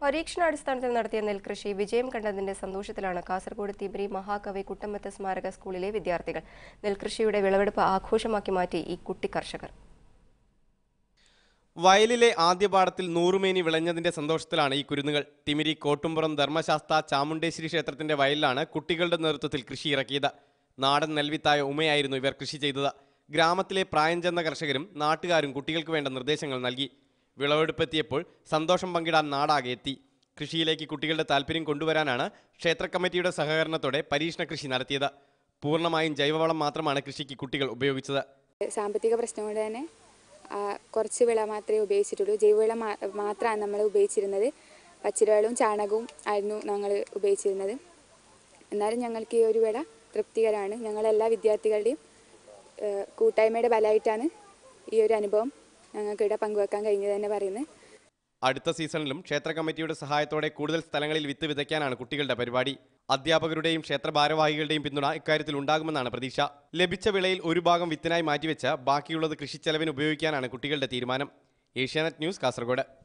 പരീക്ഷണാടിസ്ഥാനത്തിൽ നടത്തിയ നെൽകൃഷി വിജയം കണ്ടതിന്റെ സന്തോഷത്തിലാണ് കാസർഗോഡ് തിബരി മഹാകവി കുട്ടമ്പത്ത് സ്മാരക സ്കൂളിലെ വിദ്യാർത്ഥികൾ നെൽകൃഷിയുടെ വിളവെടുപ്പ് ആഘോഷമാക്കി മാറ്റി ഈ കുട്ടി കർഷകർ വയലിലെ ആദ്യ പാടത്തിൽ നൂറുമേനി വിളഞ്ഞതിന്റെ സന്തോഷത്തിലാണ് ഈ കുരുന്നുകൾ തിമിരി കോട്ടുംപുറം ധർമ്മശാസ്ത്ര ചാമുണ്ടേശ്വരി ക്ഷേത്രത്തിന്റെ വയലിലാണ് കുട്ടികളുടെ നേതൃത്വത്തിൽ കൃഷി ഇറക്കിയത് നാടൻ നെൽവിത്തായ ഉമയായിരുന്നു ഇവർ കൃഷി ചെയ്തത് ഗ്രാമത്തിലെ പ്രായം ചെന്ന കർഷകരും നാട്ടുകാരും കുട്ടികൾക്ക് വേണ്ട നിർദ്ദേശങ്ങൾ നൽകി വിളവെടുപ്പെത്തിയപ്പോൾ സന്തോഷം പങ്കിടാൻ നാടാകെ എത്തി കൃഷിയിലേക്ക് കുട്ടികളുടെ താല്പര്യം കൊണ്ടുവരാനാണ് ക്ഷേത്ര കമ്മിറ്റിയുടെ സഹകരണത്തോടെ പരീക്ഷണ കൃഷി നടത്തിയത് പൂർണ്ണമായും ജൈവവളം മാത്രമാണ് കൃഷിക്ക് കുട്ടികൾ ഉപയോഗിച്ചത് സാമ്പത്തിക പ്രശ്നം കൊണ്ട് തന്നെ ആ, കുറച്ച് വിള മാത്രമേ ഉപയോഗിച്ചിട്ടുള്ളൂ ജൈവവളം മാ- മാത്രമാണ് നമ്മൾ ഉപയോഗിച്ചിരുന്നത് പച്ചിലവെള്ളവും ചാണകവും ആയിരുന്നു ഞങ്ങൾ ഉപയോഗിച്ചിരുന്നത് എന്നാലും ഞങ്ങൾക്ക് ഈ ഒരു വിള തൃപ്തികരമാണ് ഞങ്ങളെല്ലാ വിദ്യാർത്ഥികളുടെയും ഏഹ്, കൂട്ടായ്മയുടെ ഫലമായിട്ടാണ് ഈ ഒരു അനുഭവം ഞങ്ങൾക്ക് ഇവിടെ പങ്കുവെക്കാൻ കഴിഞ്ഞത് തന്നെ പറയുന്നത് അടുത്ത സീസണിലും ക്ഷേത്ര കമ്മിറ്റിയുടെ സഹായത്തോടെ കൂടുതൽ സ്ഥലങ്ങളിൽ വിത്ത് വിതയ്ക്കാനാണ് കുട്ടികളുടെ പരിപാടി അധ്യാപകരുടെയും ക്ഷേത്ര ഭാരവാഹികളുടെയും പിന്തുണ ഇക്കാര്യത്തിൽ ഉണ്ടാകുമെന്നാണ് പ്രതീക്ഷ ലഭിച്ച വിളയിൽ ഒരു ഭാഗം വിത്തിനായി മാറ്റിവെച്ച് ബാക്കിയുള്ളത് കൃഷിച്ചെലവിന് ഉപയോഗിക്കാനാണ് കുട്ടികളുടെ തീരുമാനം ഏഷ്യാനെറ്റ് ന്യൂസ് കാസർഗോഡ്